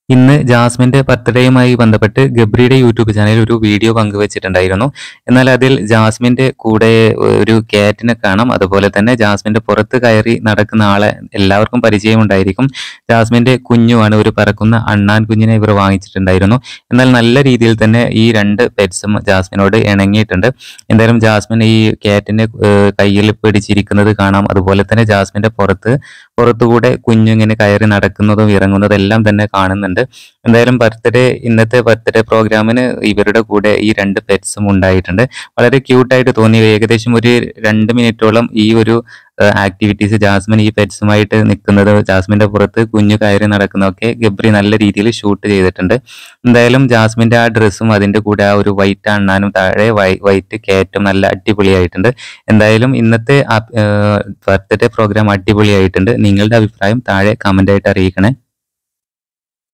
ഇന്ന് ജാസ്മിന്റെ ബർത്ത്ഡേയുമായി ബന്ധപ്പെട്ട് ഗബ്രിയുടെ യൂട്യൂബ് ചാനലിൽ ഒരു വീഡിയോ പങ്കുവച്ചിട്ടുണ്ടായിരുന്നു എന്നാൽ അതിൽ ജാസ്മിന്റെ കൂടെ ഒരു കാറ്റിനെ കാണാം അതുപോലെ തന്നെ ജാസ്മിന്റെ പുറത്ത് കയറി നടക്കുന്ന ആളെ എല്ലാവർക്കും പരിചയമുണ്ടായിരിക്കും ജാസ്മിന്റെ കുഞ്ഞുമാണ് ഒരു പറക്കുന്ന അണ്ണാൻ കുഞ്ഞിനെ ഇവർ വാങ്ങിച്ചിട്ടുണ്ടായിരുന്നു എന്നാൽ നല്ല രീതിയിൽ തന്നെ ഈ രണ്ട് പെറ്റ്സും ജാസ്മിനോട് ഇണങ്ങിയിട്ടുണ്ട് എന്തായാലും ജാസ്മിൻ ഈ കാറ്റിനെ ഏഹ്, കയ്യിൽ പിടിച്ചിരിക്കുന്നത് കാണാം അതുപോലെ തന്നെ ജാസ്മിന്റെ പുറത്ത് പുറത്തുകൂടെ കുഞ്ഞിങ്ങനെ കയറി നടക്കുന്നതും ഇറങ്ങുന്നതും എല്ലാം തന്നെ കാണുന്നുണ്ട് എന്തായാലും ബർത്ത്ഡേ ഇന്നത്തെ ബർത്ത്ഡേ പ്രോഗ്രാമിന് ഇവരുടെ കൂടെ ഈ രണ്ട് പെറ്റ്സും ഉണ്ടായിട്ടുണ്ട് വളരെ ക്യൂട്ടായിട്ട് തോന്നി ഏകദേശം ഒരു രണ്ട് മിനിറ്റോളം ഈ ഒരു ആക്ടിവിറ്റീസ് ജാസ്മിൻ ഈ പെറ്റ്സുമായിട്ട് നിൽക്കുന്നത് ജാസ്മിന്റെ പുറത്ത് കുഞ്ഞു കയറി നടക്കുന്നതൊക്കെ ഗബ്രി നല്ല രീതിയിൽ ഷൂട്ട് ചെയ്തിട്ടുണ്ട് എന്തായാലും ജാസ്മിന്റെ ആ ഡ്രസ്സും അതിന്റെ കൂടെ ആ ഒരു വൈറ്റ് അണ്ണാനും താഴെ വൈറ്റ് കയറ്റും നല്ല അടിപൊളിയായിട്ടുണ്ട് എന്തായാലും ഇന്നത്തെ ബർത്ത്ഡേ പ്രോഗ്രാം അടിപൊളിയായിട്ടുണ്ട് നിങ്ങളുടെ അഭിപ്രായം താഴെ കമന്റ് ആയിട്ട് അറിയിക്കണേ